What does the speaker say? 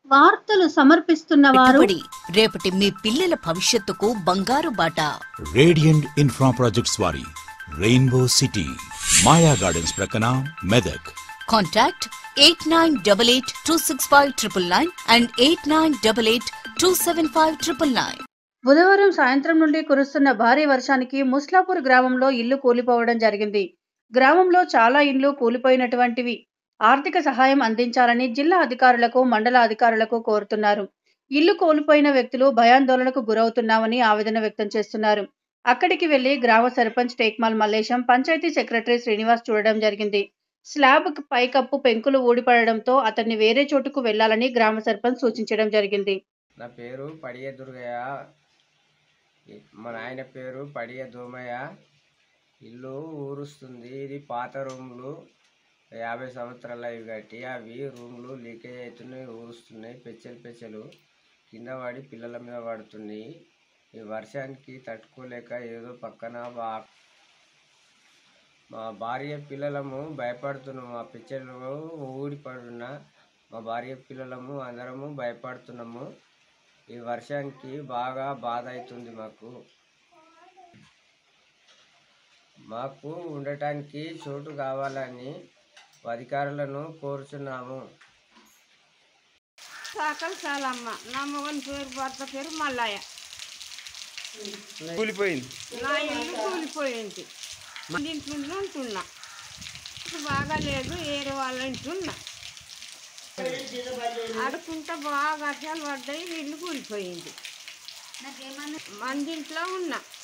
వార్తలు సమర్పిస్తున్న వారు పెట్టుబడి రేపటి మీ పిల్లల భవిష్యత్తుకు బంగారు బాట రేడియంట్ ఇన్ఫ్రా ప్రాజెక్ట్స్ వారి రెయిన్బో సిటీ మాయా గార్డెన్స్ ప్రక్కన Medak contact eight nine double eight two six five triple nine and eight nine double eight two seven five triple nine బుధవారం సాయంత్రం నుండి కురుస్తున్న భారీ వర్షానికి ముస్లాపూర్ గ్రామంలో ఇల్లు కూలిపోవడం జరిగింది గ్రామంలో చాలా ఇండ్లు కూలిపోయినటువంటివి ఆర్థిక సహాయం అందించాలని జిల్లా అధికారులకు మండల అధికారులకు కోరుతున్నారు ఇల్లు కోల్పోయిన వ్యక్తులు భయాందోళనకు గురవుతున్నామని ఆవేదన వ్యక్తం చేస్తున్నారు అక్కడికి వెళ్లి గ్రామ సర్పంచ్ టేక్మాల్ మల్లేశం పంచాయతీ సెక్రటరీ శ్రీనివాస్ చూడడం జరిగింది స్లాబ్ పైకప్పు పెంకులు ఊడిపడడంతో అతన్ని వేరే చోటుకు వెళ్లాలని గ్రామ సర్పంచ్ సూచించడం జరిగింది నా పేరు పడియ దుర్గయ్య ఈ- మా నాయన పేరు పడియ దోమయ్య ఇల్లు ఊరుస్తుంది ఇది పాత రూమ్లు యాభై సంవత్సరాలు అవి కట్టి అవి రూమ్లు లీకేజ్ అవుతున్నాయి ఊరుస్తున్నాయి పెచ్చలు పెచ్చలు కింద పడి పిల్లల మీద పడుతున్నాయి ఈ వర్షానికి తట్టుకోలేక ఏదో పక్కన బా మా భార్య పిల్లలము భయపడుతున్నాము ఆ పిచ్చలు ఊడిపడున్న మా భార్య పిల్లలము అందరము భయపడుతున్నాము ఈ వర్షానికి బాగా బాధ అవుతుంది మాకు మాకు ఉండటానికి చోటు కావాలని అధికారులను కోరుచున్నాము సాకలు చాలమ్మ నా మొగని పేరు భర్త పేరు మల్లయ్య కూలిపోయింది నా ఇల్లు కూలిపోయింది ఇంట్లో ఉంటున్నా ఇప్పుడు బాగా లేదు ఏరే వాళ్ళ ఇంటున్నా అడుకుంటా బాగా వర్షాలు పడ్డాయి ఇల్లు కూలిపోయింది మందింట్లో ఉన్నా